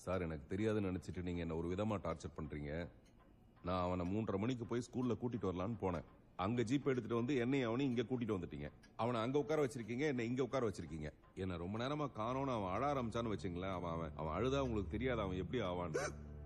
Sir எனக்கு தெரியாதுன்னு நினைச்சிட்டு நீங்க என்ன ஒரு விதமா டார்ச்சர் பண்றீங்க நான் அவனை மூன்றரை மணிக்கு போய் ஸ்கூல்ல கூட்டிட்டு வரலான்னு போனேன் அங்க ஜீப் எடுத்துட்டு வந்து என்னையும் அவனையும் இங்க கூட்டிட்டு வந்துட்டீங்க அவனை அங்க உட்கார வச்சிருக்கீங்க என்ன இங்க உட்கார வச்சிருக்கீங்க என்ன ரொம்ப நேரமா காணோன்னு அவன் அழ ஆரம்பிச்சான்னு வச்சுங்களேன் அவன் அவன் அவன் அழுதா உங்களுக்கு தெரியாது அவன் எப்படி ஆவான்னு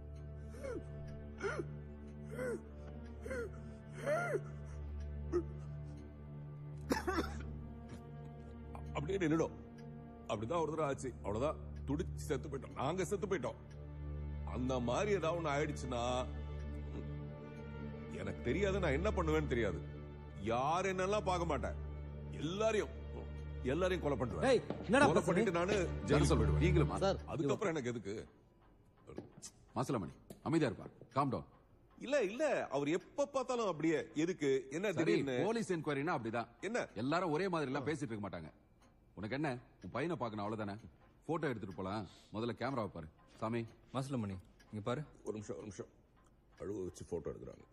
அப்படியே நின்னுடும் அப்படிதான் ஒரு தடவை ஆச்சு அவ்வளவுதான் துடிச்சு செத்து போயிட்டோம் நாங்க செத்து போயிட்டோம் அந்த மாதிரி ஏதாவது ஒண்ணு ஆயிடுச்சுன்னா ம், எனக்கு தெரியாது நான் என்ன பண்ணுவேன்னு தெரியாது யார் என்னெல்லாம் பார்க்க மாட்டேன் எல்லாரையும் எல்லாரையும் கொலை பண்ணுவேன் ஏய், என்னடா கொலை பேசுற பண்ணிட்டு நானு நான் ஜெயிலுக்கு சொல்றேன் போயிடுவேன் நீங்களும் சார் அதுக்கப்புறம் எனக்கு எதுக்கு மாசலமணி அமைதியா இருப்பா காம் டவுன் இல்ல இல்ல அவர் எப்ப பார்த்தாலும் அப்படியே எதுக்கு என்ன சரி திடீர்னு போலீஸ் என்கொயரினா அப்படிதான் என்ன எல்லாரும் ஒரே மாதிரி எல்லாம் பேசிட்டு இருக்க மாட்டாங்க உனக்கு என்ன உன் பையனை பார்க்கணும் அவ்வளவுதானே போட்டோ எடுத்துட்டு போலாம் முதல்ல கேமராவை பாரு சாமி மாசிலமணி இங்க பாரு ஒரு நிமிஷம் ஒரு நிமிஷம் அழுவ வச்சு போட்டோ எடுக்கிறாங்க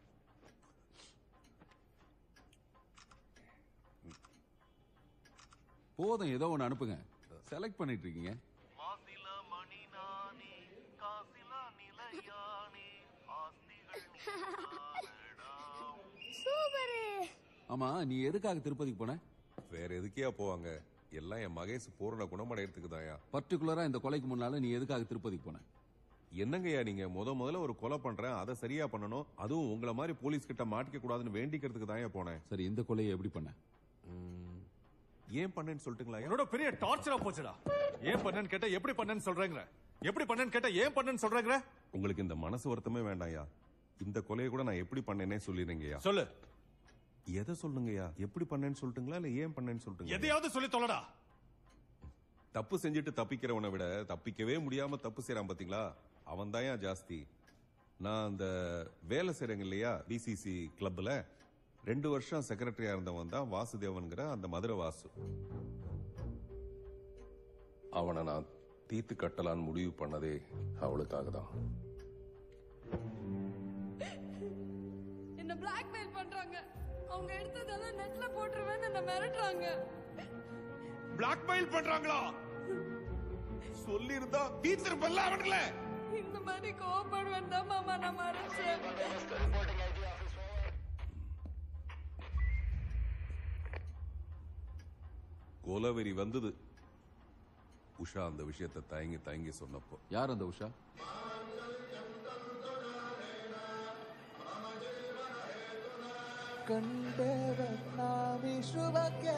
போதும் ஏதோ ஒண்ணு அனுப்புங்க செலக்ட் பண்ணிட்டு இருக்கீங்க மாசில மணி நானே காசில நிலையானே ஆஸ்திகள் நீதானடா. சூப்பரு ஆமா நீ எதுக்காக திருப்பதிக்கு போன வேற எதுக்கேயா போவாங்க எல்லாம் என் மகேஷ் பூரண குணமடையறதுக்கு தான்யா பர்டிகுலரா இந்த கொலைக்கு முன்னால நீ எதுக்காக திருப்பதிக்கு போன என்னங்கய்யா நீங்க முத முதல்ல ஒரு கொலை பண்றேன் அதை சரியா பண்ணணும் அதுவும் உங்கள மாதிரி போலீஸ் கிட்ட மாட்டிக்க கூடாதுன்னு வேண்டிக்கிறதுக்கு தான்யா போனேன் சரி இந்த கொலையை எப்படி பண்ண ம், ஏன் பண்ணேன்னு சொல்லிட்டுங்களா என்னோட பெரிய டார்ச்சரா போச்சுடா ஏன் பண்ணேன்னு கேட்டா எப்படி பண்ணேன்னு சொல்றேங்கிற எப்படி பண்ணேன்னு கேட்டா ஏன் பண்ணேன்னு சொல்றேங்கிற உங்களுக்கு இந்த மனசு வருத்தமே வேண்டாம்யா இந்த கொலையை கூட நான் எப்படி பண்ணேனே சொல்லிடுங்கய்யா சொல்லு எதை சொல்லுங்கய்யா எப்படி பண்ணேன்னு சொல்லட்டுங்களா இல்ல ஏன் பண்ணேன்னு சொல்லட்டுங்க எதையாவது சொல்லி தொலைடா தப்பு செஞ்சுட்டு தப்பிக்கிறவனை விட தப்பிக்கவே முடியாம தப்பு செய்யறான் பாத்தீங்களா அவன் தான் ஜாஸ்தி நான் அந்த வேலை செய்றேங்க இல்லையா பிசிசி கிளப்ல ரெண்டு வருஷம் செக்ரட்டரியா இருந்தவன் தான் வாசுதேவன்கிற அந்த மதுரை வாசு அவனை நான் தீத்து கட்டலான்னு முடிவு பண்ணதே அவளுக்காக தான் என்ன பிளாக்மெயில் பண்றாங்க அவங்க எடுத்ததெல்லாம் நெட்ல போட்டுருவேன்னு என்ன மிரட்டுறாங்க பிளாக்மெயில் பண்றாங்களா சொல்லியிருந்தா தீர்த்திருப்பல்ல அவனுங்களே இந்த மாதிரி கோவப்படுவேன் தான் மாமா நான் மறைச்சேன் கோலவெறி வந்தது உஷா அந்த விஷயத்தை தயங்கி தயங்கி சொன்னப்போ யார் அந்த உஷா ವಿಶ್ವಕ್ಕೆ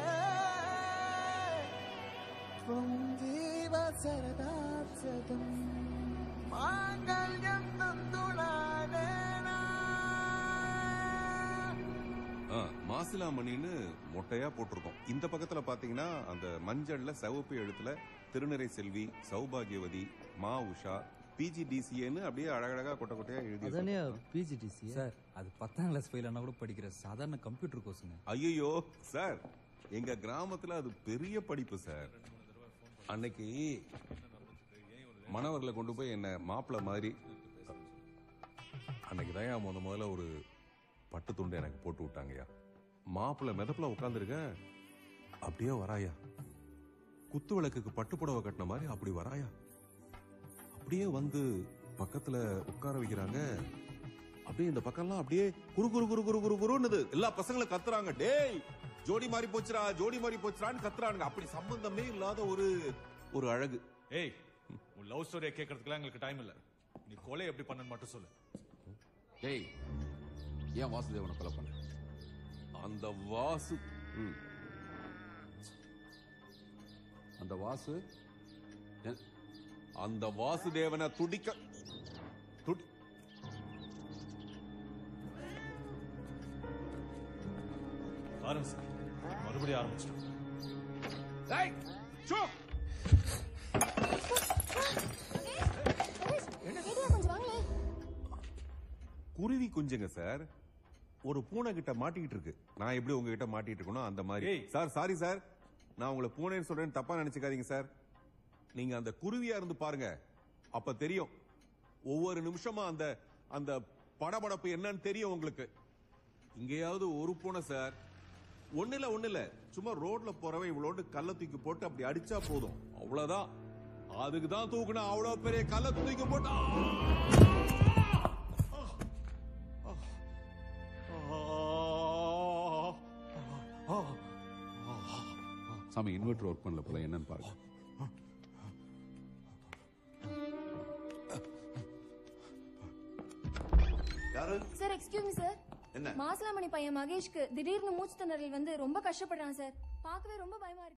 ಜೀವ ಸರದಾಸದಂ ಮಾಂಗಲ್ಯಂ ತಂದುಳಾನೇನಾ ஆ, மாசிலாமணின்னு மொட்டையா போட்டிருக்கோம் இந்த பக்கத்துல பாத்தீங்கன்னா அந்த மஞ்சள்ல சிவப்பு எழுத்துல திருநிறை செல்வி சௌபாகியவதி மா உஷா பிஜிடிசிஏன்னு அப்படியே அழகழகா கொட்ட கொட்டையா எழுதி அதானே பிஜிடிசி சார் அது பத்தாம் கிளாஸ் ஃபெயில் ஆனா கூட படிக்கிற சாதாரண கம்ப்யூட்டர் கோர்ஸுங்க ஐயோ சார் எங்க கிராமத்துல அது பெரிய படிப்பு சார் அன்னைக்கு மணவர்களை கொண்டு போய் என்ன மாப்பிள்ள மாதிரி அன்னைக்கு தான் முத முதல்ல ஒரு பட்டு துண்டு எனக்கு போட்டு விட்டாங்கய்யா மாப்பிள்ள மிதப்புல உட்காந்துருக்க அப்படியே வராயா குத்து விளக்குக்கு பட்டு புடவை கட்டின மாதிரி அப்படி வராயா அப்படியே வந்து பக்கத்துல உட்கார வைக்கிறாங்க அப்படியே இந்த பக்கம்லாம் அப்படியே குரு குரு குரு குரு குரு குருன்னுது எல்லா பசங்களும் கத்துறாங்க டேய் ஜோடி மாறி போச்சுடா ஜோடி மாறி போச்சுடான்னு கத்துறானுங்க அப்படி சம்பந்தமே இல்லாத ஒரு ஒரு அழகு ஏய் உன் லவ் ஸ்டோரியை கேட்கறதுக்குலாம் எங்களுக்கு டைம் இல்ல நீ கொலை எப்படி பண்ணன்னு மட்டும் சொல்லு டேய் ஏன் வாசுதேவனை கொலை பண்ண அந்த வாசு ம். அந்த வாசு எ- அந்த வாசுதேவனை துடிக்க துடி ஆரம்பிச்சு மறுபடியும் ஆரம்பிச்சிட்டோம் ஏய், சூப். கேட்டியா கொஞ்சம் வாங்களேன் குருவி குஞ்சுங்க சார் ஒரு பூனை கிட்ட மாட்டிக்கிட்டு இருக்கு நான் எப்படி உங்ககிட்ட மாட்டிட்டு இருக்கணும் அந்த மாதிரி ஏய். சார் சாரி சார் நான் உங்களை பூனைன்னு சொல்றேன்னு தப்பா நினைச்சுக்காதீங்க சார் நீங்க அந்த குருவியா இருந்து பாருங்க அப்ப தெரியும் ஒவ்வொரு நிமிஷமா அந்த அந்த படபடப்பு என்னன்னு தெரியும் உங்களுக்கு இங்கேயாவது ஒரு பூனை சார் ஒண்ணு இல்ல ஒண்ணு இல்ல சும்மா ரோட்ல போறவன் இவ்வளோண்டு கல்ல தூக்கி போட்டு அப்படி அடிச்சா போதும் அவ்வளவுதான் அதுக்கு தான் தூக்குன அவ்வளவு பெரிய கல்ல தூக்கி போட்டா சாமி இன்வெர்டர் ஒர்க் பண்ணல போல என்னன்னு பாருங்க யாரு சார் எக்ஸ்கியூஸ் மீ சார் என்ன மாசலாமணி பையன் மகேஷ்க்கு திடீர்னு மூச்சு திணறல் வந்து ரொம்ப கஷ்டப்படுறான் சார் பார்க்கவே ரொம்ப பயமா இருக்கு